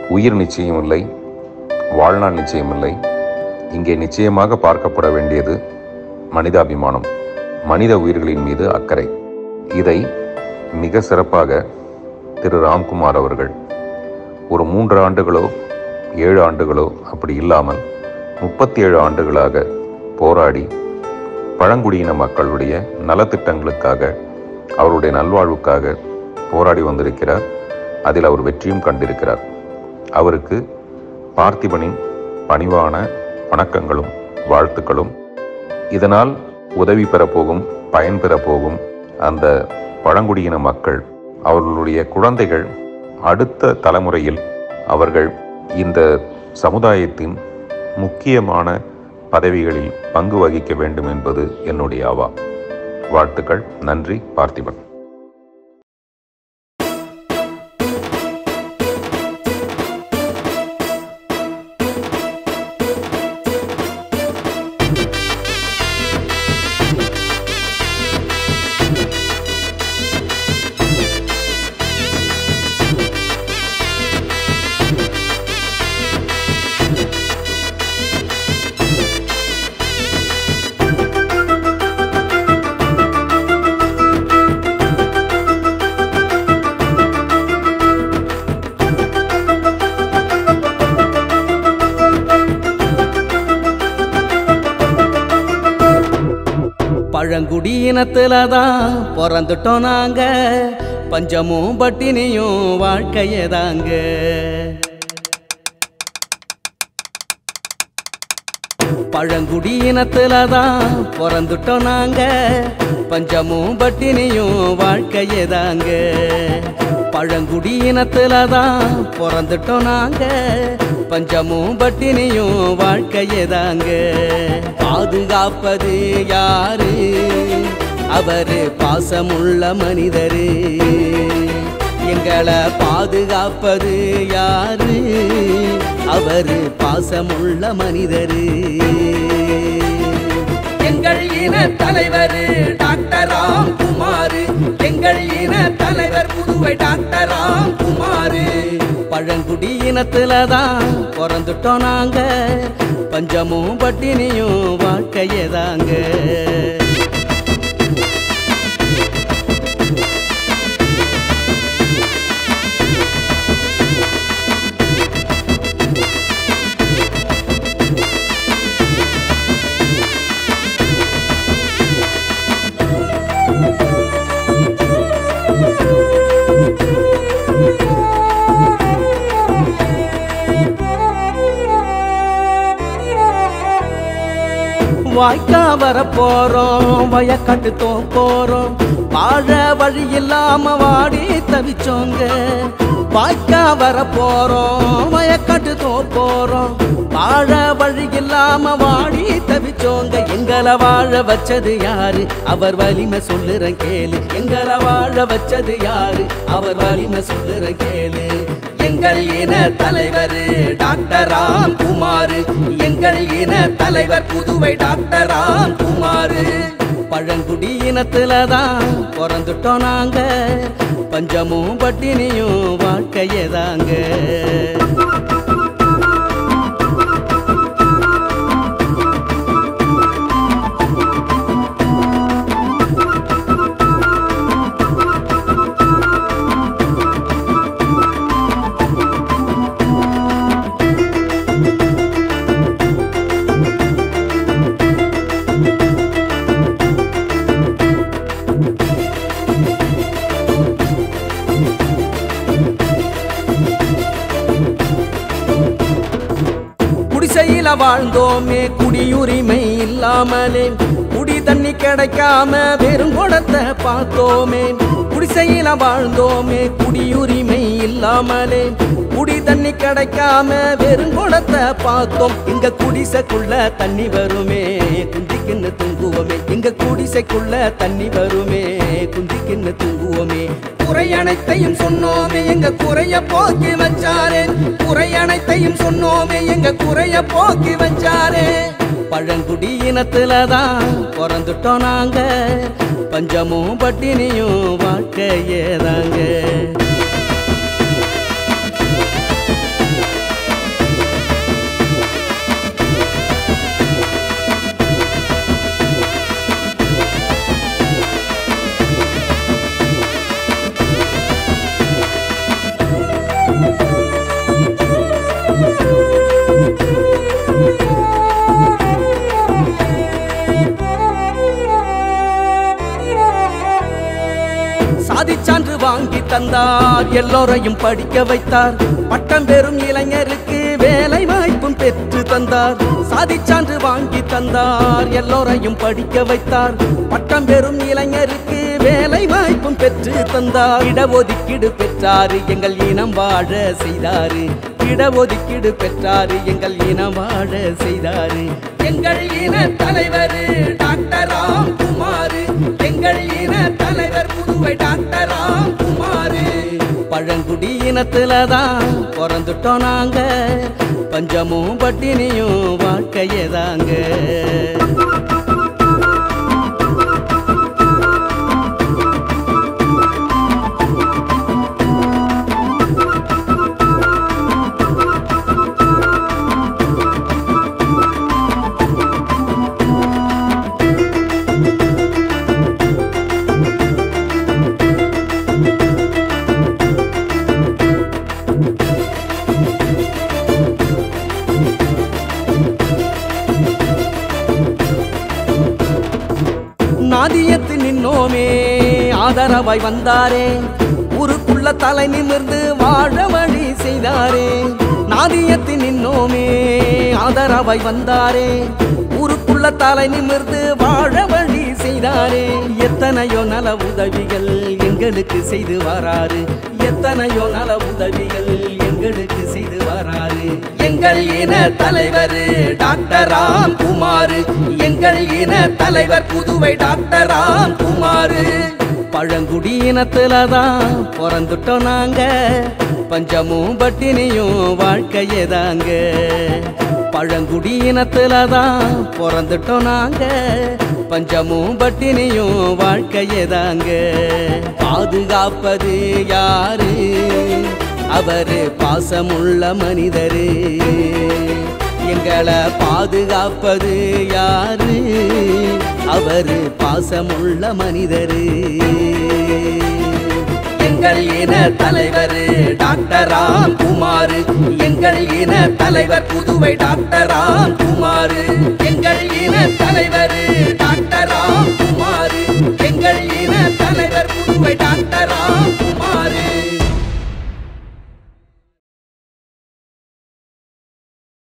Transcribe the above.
உயிர் நிச்சயமில்லை வாழ்நாள் நிச்சயமில்லை இங்கே நிச்சயமாக பார்க்கப்பட வேண்டியது மனிதாபிமானம் மனித உயிர்களின் மீது அக்கறை இதை மிக சிறப்பாக திரு ராம்குமார் அவர்கள் ஒரு மூன்று ஆண்டுகளோ ஏழு ஆண்டுகளோ அப்படி இல்லாமல் முப்பத்தி ஏழு ஆண்டுகளாக போராடி பழங்குடியின மக்களுடைய நலத்திட்டங்களுக்காக அவருடைய நல்வாழ்வுக்காக போராடி வந்திருக்கிறார் அதில் அவர் வெற்றியும் கண்டிருக்கிறார் அவருக்கு பார்த்திபனின் பணிவான வணக்கங்களும் வாழ்த்துக்களும் இதனால் உதவி பெறப்போகும் பயன் பெறப்போகும் அந்த பழங்குடியின மக்கள் அவர்களுடைய குழந்தைகள் அடுத்த தலைமுறையில் அவர்கள் இந்த சமுதாயத்தின் முக்கியமான பதவிகளில் பங்கு வகிக்க வேண்டும் என்பது என்னுடைய அவா வாழ்த்துக்கள் நன்றி பார்த்திபன் பழங்குடியினத்துல தான் பிறந்துட்டோம் நாங்க பஞ்சமும் பட்டினியும் வாழ்க்கையதாங்க பழங்குடியினத்துல தான் பிறந்துட்டோம் நாங்க பஞ்சமும் பட்டினியும் வாழ்க்கையதாங்க பழங்குடியினத்துல தான் பிறந்துட்டோம் நாங்க பஞ்சமும் பட்டினியும் வாழ்க்கையதாங்க பாதுகாப்பது யாரு அவரு பாசமுள்ள மனிதரு எங்களை பாதுகாப்பது யாரு அவரு பாசமுள்ள மனிதரு எங்கள் இன தலைவர் டாக்டர் ராம்குமார் எங்கள் இன தலைவர் புதுவை டாக்டர் ராம்குமார் பழங்குடி இனத்துல தான் பிறந்துட்டோம் நாங்க பஞ்சமும் பட்டினியும் வாழ்க்கையதாங்க வாய்க்கா வர போறோம் வயக்காட்டு தோ போறோம் வாழ வழி இல்லாம வாடி தவிச்சோங்க வாய்க்கா வர போறோம் வயக்காட்டு தோ போறோம் வாழ வழி இல்லாம வாடி தவிச்சோங்க எங்களை வாழ வச்சது யாரு அவர் வலிமை சொல்லுறேன் கேளு எங்களை வாழ வச்சது யாரு அவர் வலிமை சொல்லுறேன் கேளு எங்கள் இன தலைவர் டாக்டர் ராம்குமார் எங்கள் இன தலைவர் புதுவை டாக்டர் ராம்குமார் பழங்குடி இனத்துல தான் பிறந்துட்டோம் நாங்க பஞ்சமும் பட்டினியும் வாழ்க்கையதாங்க குடிசையில வாழ்ந்தோமே குடியுரிமை இல்லாமலே குடி தண்ணி கிடைக்காம வெறும் குடத்தை பார்த்தோமே குடிசையில வாழ்ந்தோமே குடியுரிமை இல்லாமலே குடி தண்ணி கிடைக்காம வெறும் குடத்தை பார்த்தோம் இங்க குடிசைக்குள்ள தண்ணி வருமே குந்திக்கின்னு தூங்குவோமே இங்க குடிசைக்குள்ள தண்ணி வருமே குந்திக்கின்னு தூங்குவோமே குறை அனைத்தையும் சொன்னோமே எங்க குறைய போக்கி வச்சாரே குறை அனைத்தையும் சொன்னோமே எங்க குறைய போக்கி வச்சாரே பழங்குடி இனத்துல தான் பிறந்துட்டோம் நாங்க பஞ்சமும் பட்டினியும் வாழ்க்கையேதாங்க தந்தார் எல்லோரையும் படிக்க வைத்தார் பட்டம் பெறும் இளைஞருக்கு வேலை வாய்ப்பும் பெற்று தந்தார் சாதிச்சான்று வாங்கி தந்தார் எல்லோரையும் படிக்க வைத்தார் பட்டம் பெறும் இளைஞருக்கு வேலை வாய்ப்பும் பெற்று தந்தார் இடஒதுக்கீடு பெற்றாரு எங்கள் இனம் வாழ செய்தாரு இடஒதுக்கீடு பெற்றாரு எங்கள் இனம் வாழ செய்தாரு எங்கள் இன தலைவர் டாக்டர் ராம் குமார் எங்கள் இன தலைவர் புதுவை டாக்டர் ராம் குமார் பழங்குடி இனத்துல தான் பிறந்துட்டோம் நாங்க பஞ்சமும் பட்டினியும் வாழ்க்கையதாங்க நாதியத்து நின்னோமே ஆதரவாய் வந்தாரே ஊருக்குள்ள தலை நிமிர்ந்து வாழ வழி செய்தாரே நாதியத்து நின்னோமே ஆதரவாய் வந்தாரே ஊருக்குள்ள தலை நிமிர்ந்து வாழ வழி செய்தாரே எத்தனையோ நல உதவிகள் எங்களுக்கு செய்து வராரு எத்தனையோ நல உதவிகள் எங்களுக்கு செய்து வராரு எங்கள் இன தலைவர் டாக்டர் ராம் குமார் எங்கள் இன தலைவர் புதுவை டாக்டர் ராம் குமார் பழங்குடி இனத்துல தான் பிறந்துட்டோம் நாங்க பஞ்சமும் பட்டினியும் வாழ்க்கையதாங்க பழங்குடி இனத்துல தான் பிறந்துட்டோம் நாங்க பஞ்சமும் பட்டினியும் வாழ்க்கையதாங்க பாதுகாப்பது யாரு அவரு பாசமுள்ள மனிதரு எங்களை பாதுகாப்பது யாரு அவரு பாசமுள்ள மனிதரு எங்கள் இன தலைவர் டாக்டர் ராம் குமார் எங்கள் இன தலைவர் புதுவை டாக்டர் ராம் குமார் எங்கள் இன தலைவர் டாக்டர் ராம் குமார் எங்கள் இன தலைவர் புதுவை டாக்டர்